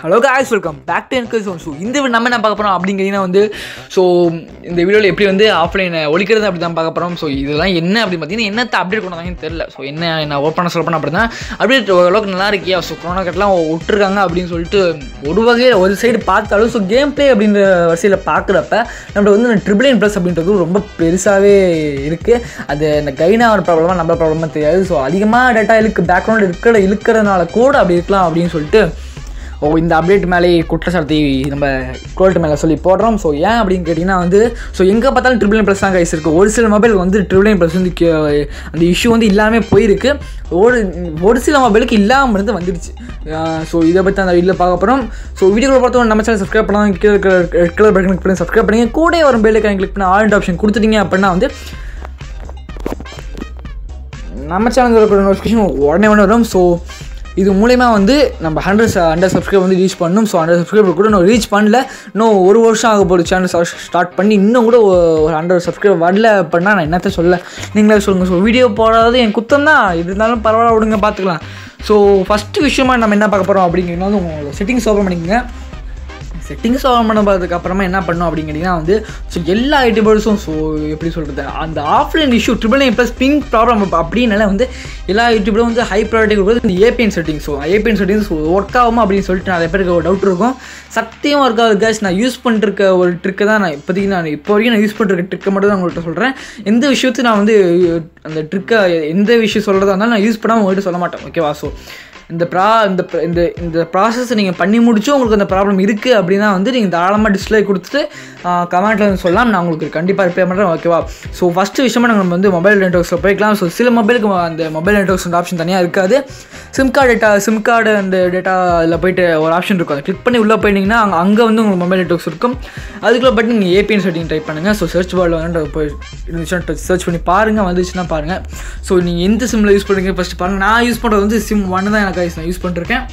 Hello guys welcome back to எனக்கு so இந்த video நம்ம என்ன பார்க்க போகிறோம் அப்படிங்கிறீங்கன்னா வந்து ஸோ இந்த வீடியோவில் எப்படி வந்து ஆஃப்லைனை ஒழிக்கிறது அப்படி தான் பார்க்க போகிறோம் ஸோ இதெல்லாம் என்ன அப்படின்னு பார்த்தீங்கன்னா என்னத்தை அப்டேட் கொண்டு வந்தாங்கன்னு தெரியல ஸோ என்ன நான் ஒர்க் பண்ண சொல்ல பண்ண அப்படி தான் அப்டேட் ஓரளவுக்கு நல்லா இருக்கியா ஸோ கொரோனா கட்டெலாம் விட்டுருக்காங்க அப்படின்னு சொல்லிட்டு ஒரு வகையில் ஒரு சைடு பார்த்தாலும் ஸோ கேம் ப்ளே அப்படின்ற வரிசையில் பார்க்குறப்ப நம்மளுக்கு வந்து இந்த ட்ரிபிள் ப்ளஸ் அப்படின்றது ரொம்ப பெருசாகவே இருக்குது அது இந்த கைனாவோட ப்ராப்ளமாக நம்ம ப்ராப்ளமாக தெரியாது ஸோ அதிகமாக டேட்டா இழுக்கு பேக்ரவுண்ட் இருக்கிற இழுக்கிறதுனால கூட அப்படி இருக்கலாம் அப்படின்னு சொல்லிட்டு ஓ இந்த அப்டேட் மேலே குற்றச்சாட்டை நம்ம கோல்ட் மேலே சொல்லி போடுறோம் ஸோ ஏன் அப்படின்னு கேட்டிங்கன்னா வந்து ஸோ எங்கே பார்த்தாலும் ட்ரிபிள் ப்ளஸ் தான் கைஸ் இருக்குது ஒரு சில மொபைலுக்கு வந்து ட்ரிபிள் ப்ளஸ் வந்து கே- அந்த இஷ்யூ வந்து இல்லாமல் போயிருக்கு ஒரு ஒரு சில மொபைலுக்கு இல்லாமல் இருந்து வந்துடுச்சு ஸோ இதை பற்றி அந்த வீடியோவில் பார்க்க போகிறோம் ஸோ வீடியோவில் பார்த்தோம் நம்ம சேனல் சப்ஸ்கிரைப் பண்ணலாம் கீழே இருக்கிற ரெட் கலர் பட்டன் கிளிக் பண்ணி சப்ஸ்கிரைப் பண்ணுங்க கூட வரும் பெல்லுக்கு கிளிக் பண்ணி ஆல் ஆப்ஷன் கொடுத்துட்டீங்க அப்படின்னா வந்து நம்ம சேனலில் இருக்கிற நோட்டிஃபிகேஷன் உடனே உடனே வரும் ஸோ இது மூலயமா வந்து நம்ம ஹண்ட்ரட் ஹண்ட்ரட் சப்ஸ்கிரைப் வந்து ரீச் பண்ணணும் ஸோ ஹண்ட்ரட் சப்ஸ்கிரைபர் கூட நான் ரீச் பண்ணல இன்னும் ஒரு வருஷம் ஆக போகுது சேனல் ஸ்டார்ட் பண்ணி இன்னும் கூட ஒரு ஹண்ட்ரட் சப்ஸ்கிரைப் வரல அப்படின்னா நான் என்னத்த சொல்ல நீங்களே சொல்லுங்கள் ஸோ வீடியோ போடாதது என் குத்தம் தான் இருந்தாலும் பரவாயில்ல விடுங்க பார்த்துக்கலாம் ஸோ ஃபஸ்ட்டு விஷயமா நம்ம என்ன பார்க்க போகிறோம் அப்படிங்கிறது வந்து உங்களோட செட்டிங்ஸ் ஓப்பன் பண்ணிக்கங்க செட்டிங்ஸ் ஆன் பண்ண பார்த்ததுக்கு அப்புறமா என்ன பண்ணோம் அப்படின்னு கேட்டிங்கன்னா வந்து ஸோ எல்லா யூடியூபர்ஸும் ஸோ எப்படி சொல்கிறது அந்த offline issue triple nine plus pink problem அப்படின்னால வந்து எல்லா யூடியூபரும் வந்து ஹை ப்ரையாரிட்டி கொடுக்குறது இந்த APN setting so APN settings work ஆகுமா அப்படின்னு சொல்லிட்டு நிறைய பேருக்கு ஒரு டவுட் இருக்கும் சத்தியம் ஒர்க் ஆகுது கேஸ் நான் யூஸ் பண்ணிருக்க ஒரு ட்ரிக்கை தான் நான் இப்போதைக்கு நான் இப்போ வரைக்கும் நான் யூஸ் பண்ணிருக்க ட்ரிக்கை மட்டும் தான் உங்கள்கிட்ட சொல்கிறேன் எந்த விஷயத்தையும் நான் வந்து அந்த ட்ரிக்கை எந்த விஷயம் சொல்கிறதா இருந்தாலும் நான் யூஸ் பண்ணாமல் உங்கள்கிட்ட சொல்ல மாட்டேன் ஓகேவா ஸோ இந்த ப்ரா இந்த pr- இந்த இந்த ப்ராசஸ் நீங்கள் பண்ணி முடிச்சு உங்களுக்கு அந்த ப்ராப்ளம் இருக்குது அப்படின்னா வந்து நீங்கள் தாராளமாக டிஸ்பிளே கொடுத்துட்டு கமெண்ட்டில் வந்து சொல்லலாம் நான் உங்களுக்கு கண்டிப்பாக ரிப்ளை பண்ணுறேன் ஓகேவா ஸோ ஃபஸ்ட்டு விஷயமா நம்ம வந்து மொபைல் நெட்ஒர்க்ஸில் போய்க்கலாம் ஸோ சில மொபைலுக்கு அந்த மொபைல் நெட்ஒர்க்ஸ் அந்த ஆப்ஷன் தனியாக இருக்காது SIM card data SIM card அந்த டேட்டா அதில் போயிட்டு ஒரு ஆப்ஷன் இருக்கும் அதை கிளிக் பண்ணி உள்ளே போயிட்டீங்கன்னா அங்கே அங்கே வந்து உங்களுக்கு மொபைல் நெட்ஒர்க்ஸ் இருக்கும் அதுக்குள்ளே போய்ட்டு நீங்கள் ஏபிஎன் செட்டிங் டைப் பண்ணுங்கள் ஸோ சர்ச் பாரில் வந்து போய் இருந்துச்சுன்னா சர்ச் பண்ணி பாருங்கள் வந்துச்சுன்னா பாருங்கள் ஸோ நீங்கள் எந்த சிம்மில் யூஸ் பண்ணுறீங்க ஃபஸ்ட்டு பாருங்கள் நான் யூஸ் பண்ணுறது வந்து சிம் ஒன்று தான் எனக்கு நான் யூஸ் பண்ணிருக்கேன்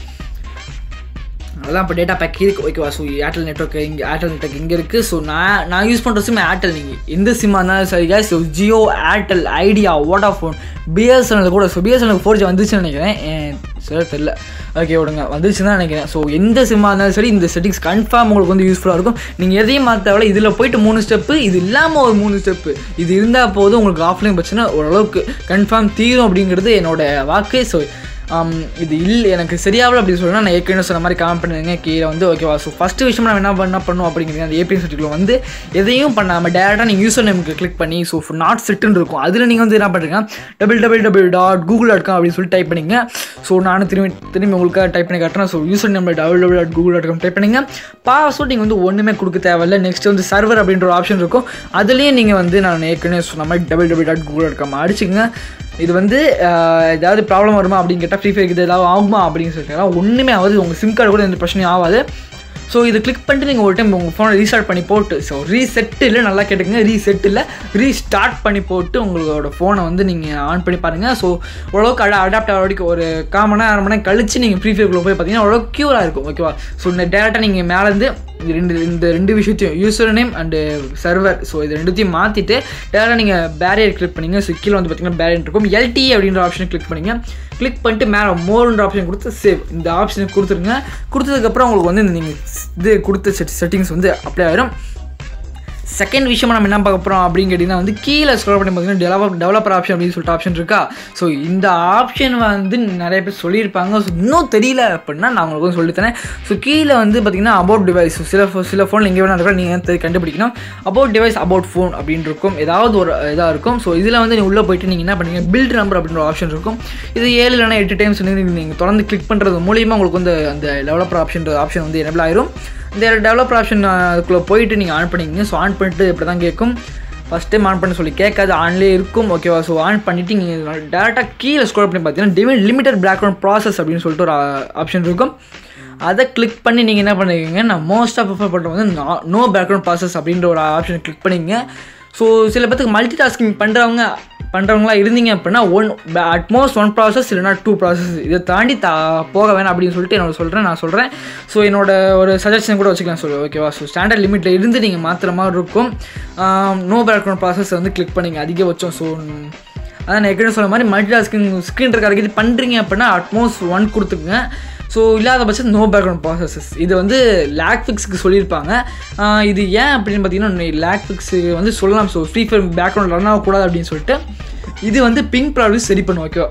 அதெல்லாம் இப்போ டேட்டா பேக் இருக்குது ஓகேவா ஸோ ஏர்டெல் நெட்ஒர்க் இங்கே ஏர்டெல் நெட்ஒர்க் இங்கே இருக்குது ஸோ நான் நான் யூஸ் பண்ணுற சிம் ஏர்டெல் நீங்கள் எந்த சிம்மாக இருந்தாலும் சரி guys, so Jio Airtel Idea Vodafone BSNL கூட ஸோ பிஎஸ்என்எல் ஃபோர் ஜி வந்துச்சுன்னு நினைக்கிறேன் ஏன் சரி தெரில ஓகே விடுங்க வந்துச்சுன்னு தான் நினைக்கிறேன் ஸோ எந்த சிம்மாக இருந்தாலும் சரி இந்த செட்டிங்ஸ் கன்ஃபார்ம் உங்களுக்கு வந்து யூஸ்ஃபுல்லாக இருக்கும் நீங்கள் எதையும் மாற்ற தேவையில்ல இதில் போயிட்டு மூணு ஸ்டெப்பு இது இல்லாமல் ஒரு மூணு ஸ்டெப்பு இது இருந்தால் போதும் உங்களுக்கு ஆஃப்லைன் பிரச்சனை ஓரளவுக்கு கன்ஃபார்ம் தீரும் அப்படிங்கிறது என்னோட வாக்கு ஸோ ஆம், இது இல்லை எனக்கு சரியாகல அப்படி சொல்லணும் நான் ஏற்கனவே சொன்ன மாதிரி கமெண்ட் பண்ணுங்க கீழே வந்து ஓகேவா ஸோ ஃபஸ்ட்டு விஷயம் நம்ம என்ன பண்ண பண்ணும் அப்படிங்கிறது அந்த ஏபிஎன் செட்டில் வந்து எதையும் பண்ணாமல் டேரெக்டாக நீங்கள் யூசர் நேமுக்கு கிளிக் பண்ணி ஸோ நாட் செட்டுன்னு இருக்கும் அதில் நீங்கள் வந்து என்ன பண்ணுறீங்க double double double dot Google dot com அப்படின்னு சொல்லி டைப் பண்ணிங்க ஸோ நானும் திரும்பி திரும்பி உங்களுக்காக டைப் பண்ணி காட்டுறேன் so user name double double dot Google dot com type பண்ணிங்க பாஸ்வேர்ட் நீங்கள் வந்து ஒன்றுமே கொடுக்க தேவையில்ல நெக்ஸ்ட் வந்து சர்வர் அப்படின்ற ஒரு ஆப்ஷன் இருக்கும் அதுலேயே நீங்கள் வந்து நான் ஏற்கனவே சொன்ன மாதிரி double double dot Google dot com அடிச்சுங்க இது வந்து ஆஹ், ஏதாவது ப்ராப்ளம் வருமா அப்படின்னு கேட்டால் ஃப்ரீ ஃபயர் இது ஏதாவது ஆகுமா அப்படின்னு சொல்லிட்டு ஒன்றுமே ஆகாது உங்கள் சிம் கார்டு கூட எந்த பிரச்சனையும் ஆகாது ஸோ இது கிளிக் பண்ணிட்டு நீங்கள் ஒரு டைம் உங்கள் ஃபோனை ரீஸ்டார்ட் பண்ணி போட்டு ஸோ ரீசெட் இல்லை நல்லா கேட்டுக்கங்க ரீசெட் இல்லை ரீஸ்டார்ட் பண்ணி போட்டு உங்களோட ஃபோனை வந்து நீங்கள் ஆன் பண்ணி பாருங்கள் ஸோ ஓரளவுக்கு அட அடாப்ட் ஆகிற வரைக்கும் ஒரு கால் மணி நேரம் அரை மணி நேரம் கழிச்சு நீங்கள் ஃப்ரீ ஃபயர்க்குள்ளே போய் பார்த்தீங்கன்னா ஓரளவுக்கு க்யூராக இருக்கும் ஓகேவா ஸோ இந்த டேரெக்டாக நீங்கள் மேலேருந்து இந்த ரெண்டு இந்த ரெண்டு விஷயத்தையும் user name and server so இது ரெண்டுத்தையும் மாற்றிட்டு டேரெக்டாக நீங்கள் பேரியர் கிளிக் பண்ணிங்க ஸோ கீழே வந்து பார்த்தீங்கன்னா பேரியர் இருக்கும் எல்டி அப்படின்ற ஆப்ஷனை கிளிக் பண்ணிங்க கிளிக் பண்ணிட்டு மேலே மோர்ன்ற ஆப்ஷன் கொடுத்து சேவ் இந்த ஆப்ஷனை கொடுத்துருங்க கொடுத்ததுக்கப்புறம் உங்களுக்கு வந்து நீங்கள் இது கொடுத்த செட் செட்டிங்ஸ் வந்து அப்ளை ஆயிரும் செகண்ட் விஷயமா நம்ம என்ன பார்க்க போகிறோம் அப்படின்னு கேட்டிங்கன்னா வந்து கீழே ஸ்க்ரோல் பண்ணி பார்த்தீங்கன்னா டெவலப் டெவலப்பர் ஆப்ஷன் அப்படின்னு சொல்லிட்டு ஆப்ஷன் இருக்கா ஸோ இந்த ஆப்ஷன் வந்து நிறைய பேர் சொல்லியிருப்பாங்க ஸோ இன்னும் தெரியல அப்படின்னா நான் உங்களுக்கு வந்து சொல்லித்தரேன் ஸோ கீழே வந்து பார்த்தீங்கன்னா அபவுட் டிவைஸ் சில pho- சில ஃபோன் எங்கே வேணால் இருக்கா நீங்கள் தெரி- கண்டுபிடிக்கணும் அபவுட் டிவைஸ் அபவுட் ஃபோன் அப்படின்னு இருக்கும் ஏதாவது ஒரு இதாக இருக்கும் ஸோ இதில் வந்து நீங்கள் உள்ளே போயிட்டு நீங்கள் என்ன பண்ணுவீங்க பில்ட் நம்பர் அப்படின்ற ஒரு ஆப்ஷன் இருக்கும் இது ஏழு இல்லைனா எட்டு டைம்ஸ் நீங்கள் தொடர்ந்து கிளிக் பண்ணுறது மூலியமாக உங்களுக்கு வந்து அந்த டெவலப்பர் ஆப்ஷன் ஆப்ஷன் வந்து எனபிள் ஆயிரும் இந்த டெவலப்பர் ஆப்ஷன் அதுக்குள்ளே போயிட்டு நீங்கள் ஆன் பண்ணிக்கங்க ஸோ ஆன் பண்ணிட்டு இப்படி தான் கேட்கும் ஃபஸ்ட் டைம் ஆன் பண்ண சொல்லி கேட்காது ஆன்லேயே இருக்கும் ஓகேவா ஸோ ஆன் பண்ணிவிட்டு நீங்கள் டேரெக்டாக கீழே ஸ்க்ரோல் பண்ணி பார்த்தீங்கன்னா டிவின் லிமிடெட் பேக்ரவுண்ட் ப்ராசஸ் அப்படின்னு சொல்லிட்டு ஒரு ஆப்ஷன் இருக்கும் அதை கிளிக் பண்ணி நீங்கள் என்ன பண்ணுவீங்க நான் மோஸ்ட்டாக ப்ரிஃபர் பண்ணுறது வந்து நோ பேக்ரவுண்ட் ப்ராசஸ் அப்படின்ற ஒரு ஆப்ஷனை கிளிக் பண்ணிங்க ஸோ சில பேத்துக்கு மல்டி டாஸ்கிங் பண்ணுறவங்க பண்ணுறவங்களா இருந்தீங்க அப்படின்னா ஒன் அட்மோஸ்ட் ஒன் ப்ராசஸ் இல்லைனா டூ ப்ராசஸ் இதை தாண்டி தா போக வேணாம் அப்படின்னு சொல்லிட்டு என்னோட சொல்கிறேன் நான் சொல்கிறேன் ஸோ என்னோட ஒரு சஜஷன் கூட வச்சுக்கலாம் சொல்லு ஓகேவா ஸோ ஸ்டாண்டர்ட் லிமிட்டில் இருந்து நீங்கள் மாற்றுற மாதிரி இருக்கும் நோ பேக்ரவுண்ட் ப்ராசஸ் வந்து கிளிக் பண்ணிங்க அதிகபட்சம் ஸோ அதான் நான் ஏற்கனவே சொன்ன மாதிரி மல்டி டாஸ்கிங் ஸ்க்ரீன் இருக்க இது பண்ணுறீங்க அப்படின்னா அட்மோஸ்ட் ஒன் கொடுத்துக்குங்க ஸோ இல்லாத பட்சம் நோ பேக்ரவுண்ட் ப்ராசஸஸ் இது வந்து லேக் ஃபிக்ஸுக்கு சொல்லியிருப்பாங்க ஆஹ் இது ஏன் அப்படின்னு பார்த்தீங்கன்னா லேக் ஃபிக்ஸு வந்து சொல்லலாம் so free fire background run ஆகக்கூடாது அப்படின்னு சொல்லிட்டு இது வந்து பிங்க் ப்ராப்ளம் சரி பண்ணும் ஓகேவா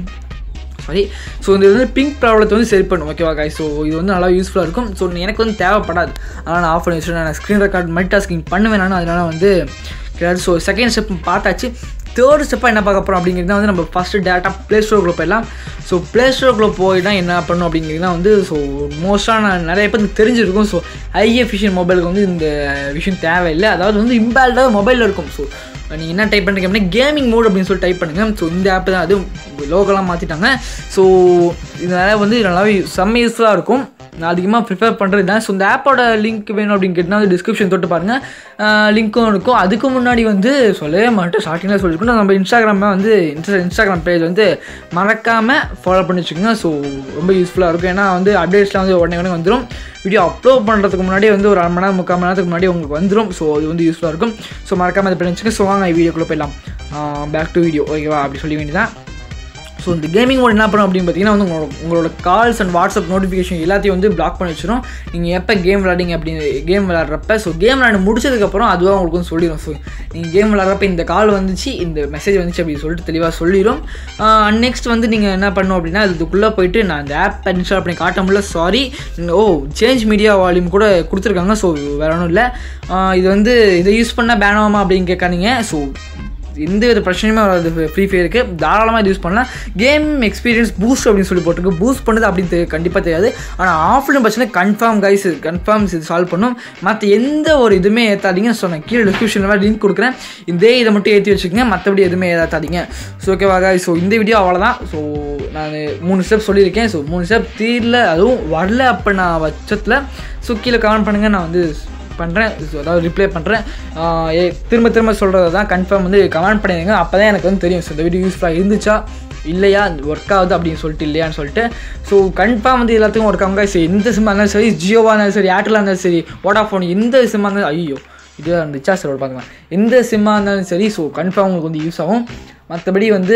சாரி ஸோ இது வந்து பிங்க் ப்ராப்ளத்தை வந்து சரி பண்ணும் ஓகேவா காய் ஸோ இது வந்து நல்லா யூஸ்ஃபுல்லாக இருக்கும் ஸோ எனக்கு வந்து தேவைப்படாது அதனால் நான் ஆஃப் பண்ணி வச்சுட்டு நான் ஸ்க்ரீன் ரெக்கார்ட் மல்டி டாஸ்கிங் பண்ணுவேன் நான் அதனால் வந்து கிடையாது ஸோ செகண்ட் ஸ்டெப் பார்த்தாச்சு தேர்ட் ஸ்டெப்பாக என்ன பார்க்க போகிறோம் அப்படிங்கிறது வந்து நம்ம ஃபஸ்ட்டு டேட்டா ப்ளே ஸ்டோருக்குள்ளே போயிடலாம் ஸோ ப்ளே ஸ்டோருக்குள்ளே போய் தான் என்ன பண்ணணும் அப்படிங்கிறது தான் வந்து ஸோ மோஸ்ட்டாக நான் நிறைய பேருக்கு தெரிஞ்சிருக்கும் ஸோ ஹை எஃபிஷியன் மொபைலுக்கு வந்து இந்த விஷயம் தேவையில்லை அதாவது வந்து இம்பேல்டாக மொபைலில் இருக்கும் ஸோ நீங்கள் என்ன டைப் பண்ணுறீங்க அப்படின்னா கேமிங் மோட் அப்படின்னு சொல்லி டைப் பண்ணுங்கள் ஸோ இந்த ஆப் தான் அது லோகலாம் மாற்றிட்டாங்க ஸோ இதனால் வந்து நல்லாவே செம்ம யூஸ்ஃபுல்லாக இருக்கும் நான் அதிகமாக ப்ரிஃபர் பண்ணுறது தான் ஸோ இந்த ஆப்போட லிங்க் வேணும் அப்படின்னு கேட்டால் டிஸ்கிரிப்ஷன் தொட்டு பாருங்கள் லிங்க்கும் இருக்கும் அதுக்கு முன்னாடி வந்து சொல்லவே மாட்டேன் ஸ்டார்டிங்கில் சொல்லியிருக்கோம் நம்ம இன்ஸ்டாகிராமில் வந்து இன்ஸ்டா இன்ஸ்டாகிராம் பேஜ் வந்து மறக்காமல் ஃபாலோ பண்ணி வச்சுக்கோங்க ஸோ ரொம்ப யூஸ்ஃபுல்லாக இருக்கும் ஏன்னா வந்து அப்டேட்ஸ்லாம் வந்து உடனே உடனே வந்துடும் வீடியோ அப்லோட் பண்ணுறதுக்கு முன்னாடி வந்து ஒரு அரை மணி நேரம் முக்கால் மணி நேரத்துக்கு முன்னாடி உங்களுக்கு வந்துடும் ஸோ அது வந்து யூஸ்ஃபுல்லாக இருக்கும் ஸோ மறக்காமல் அதை பண்ணி வச்சுக்கோங்க ஸோ வாங்க வீடியோக்குள்ளே போயிடலாம் பேக் டு வீடியோ ஓகேவா அப்படி சொல்லி வேண்டியதான் ஸோ இந்த கேமிங் மோட் என்ன பண்ணும் அப்படின்னு பார்த்தீங்கன்னா வந்து உங்களோட உங்களோட கால்ஸ் அண்ட் வாட்ஸ்அப் நோட்டிஃபிகேஷன் எல்லாத்தையும் வந்து பிளாக் பண்ணி வச்சிடும் நீங்கள் எப்போ கேம் விளாடிங்க அப்படின்னு கேம் விளாட்றப்ப ஸோ கேம் விளாண்டு முடிச்சதுக்கப்புறம் அதுவாக உங்களுக்கு வந்து சொல்லிடும் ஸோ நீங்கள் கேம் விளாட்றப்ப இந்த கால் வந்துச்சு இந்த மெசேஜ் வந்துச்சு அப்படின்னு சொல்லிட்டு தெளிவாக சொல்லிடும் நெக்ஸ்ட் வந்து நீங்கள் என்ன பண்ணணும் அப்படின்னா இதுக்குள்ளே போயிட்டு நான் இந்த ஆப் இன்ஸ்டால் பண்ணி காட்ட முடியல sorry oh change media volume கூட கொடுத்துருக்காங்க ஸோ வேற ஒன்றும் இல்லை இது வந்து இதை யூஸ் பண்ணால் பேன் ஆகுமா அப்படின்னு கேட்காதீங்க ஸோ எந்த வித பிரச்சனையுமே வராது ஃப்ரீ ஃபயருக்கு தாராளமாக இது யூஸ் பண்ணலாம் கேம் எக்ஸ்பீரியன்ஸ் பூஸ்ட் அப்படின்னு சொல்லி போட்டிருக்கு பூஸ்ட் பண்ணுது அப்படின்னு தெ- கண்டிப்பாக தெரியாது ஆனால் ஆஃப்லைன் பிரச்சனை கன்ஃபார்ம் கைஸ் கன்ஃபார்ம் இது சால்வ் பண்ணும் மற்ற எந்த ஒரு இதுவுமே ஏற்றாதீங்க ஸோ நான் கீழே டிஸ்கிரிப்ஷனில் லிங்க் கொடுக்குறேன் இதே இதை மட்டும் ஏற்றி வச்சுக்கோங்க மற்றபடி எதுவுமே ஏற்றாதீங்க ஸோ ஓகேவா guys ஸோ இந்த வீடியோ அவ்வளோதான் ஸோ நான் மூணு ஸ்டெப் சொல்லியிருக்கேன் ஸோ மூணு ஸ்டெப் தீரல அதுவும் வரல அப்போ நான் பட்சத்தில் ஸோ கீழே கமெண்ட் பண்ணுங்கள் நான் வந்து பண்ணுறேன் அதாவது ரிப்ளை பண்ணுறேன் திரும்ப திரும்ப சொல்கிறது தான் கன்ஃபார்ம் வந்து கமெண்ட் பண்ணிடுங்க அப்போ தான் எனக்கு வந்து தெரியும் ஸோ இந்த வீடியோ யூஸ்ஃபுல்லாக இருந்துச்சா இல்லையா ஒர்க் ஆகுது அப்படின்னு சொல்லிட்டு இல்லையான்னு சொல்லிட்டு ஸோ கன்ஃபார்ம் வந்து எல்லாத்துக்கும் ஒர்க் ஆகுங்க சரி எந்த சிம்மாக இருந்தாலும் சரி ஜியோவாக இருந்தாலும் சரி ஏர்டெல்லாக இருந்தாலும் சரி வோடாஃபோன் எந்த சிம்மாக இருந்தாலும் ஐயோ இது ரிச்சார்ஜ் ரோடு பார்க்கலாம் எந்த சிம்மாக இருந்தாலும் சரி ஸோ கன்ஃபார்ம் உங்களுக்கு வந்து யூஸ் ஆகும் மற்றபடி வந்து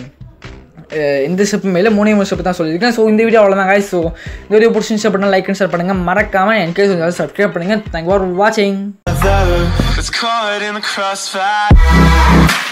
அஹ் எந்த ஸ்டெப்புமே இல்லை மூணே மூணு ஸ்டெப் தான் சொல்லியிருக்கேன் ஸோ இந்த வீடியோ அவ்வளோதான் guys ஸோ இந்த வீடியோ பிடிச்சிருந்துச்சு அப்படின்னா லைக் அண்ட் ஷேர் பண்ணுங்கள் மறக்காமல் என்கேஜ் கொஞ்சம் சப்ஸ்கிரைப் பண்ணுங்கள் தேங்க் ஃபார் வாட்சிங் It's caught in the crossfire.